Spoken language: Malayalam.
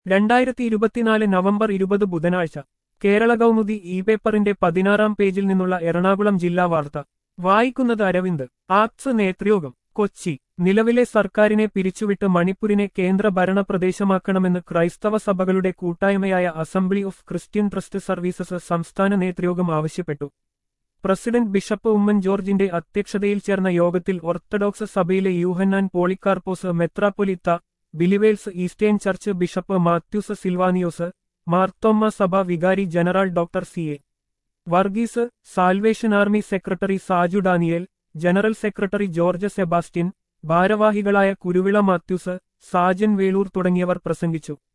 രണ്ടായിരത്തി ഇരുപത്തിനാല് നവംബർ ഇരുപത് ബുധനാഴ്ച കേരള കൗമുദി ഇ പേപ്പറിന്റെ പതിനാറാം പേജിൽ നിന്നുള്ള എറണാകുളം ജില്ലാ വാർത്ത വായിക്കുന്നത് അരവിന്ദ് ആപ്സ് നേതൃയോഗം കൊച്ചി നിലവിലെ സർക്കാരിനെ പിരിച്ചുവിട്ട് മണിപ്പൂരിനെ കേന്ദ്ര ഭരണ പ്രദേശമാക്കണമെന്ന് ക്രൈസ്തവ സഭകളുടെ കൂട്ടായ്മയായ assembly of Christian trust services സംസ്ഥാന നേതൃയോഗം ആവശ്യപ്പെട്ടു പ്രസിഡന്റ് ബിഷപ്പ് ഉമ്മൻ ജോർജിന്റെ അധ്യക്ഷതയിൽ ചേർന്ന യോഗത്തിൽ ഓർത്തഡോക്സ് സഭയിലെ യൂഹന്നാൻ പോളിക്കാർപ്പോസ് മെത്രാപ്പൊലിത്ത Believers Eastern Church bishop Mathews Silvanios Marthoma സഭ വികാരി general doctor C A Varghese salvation army secretary Saju Daniel general secretary George Sebastian ഭാരവാഹികളായ കുരുവിള മാത്യൂസ് സാജൻ വേളൂർ തുടങ്ങിയവർ പ്രസംഗിച്ചു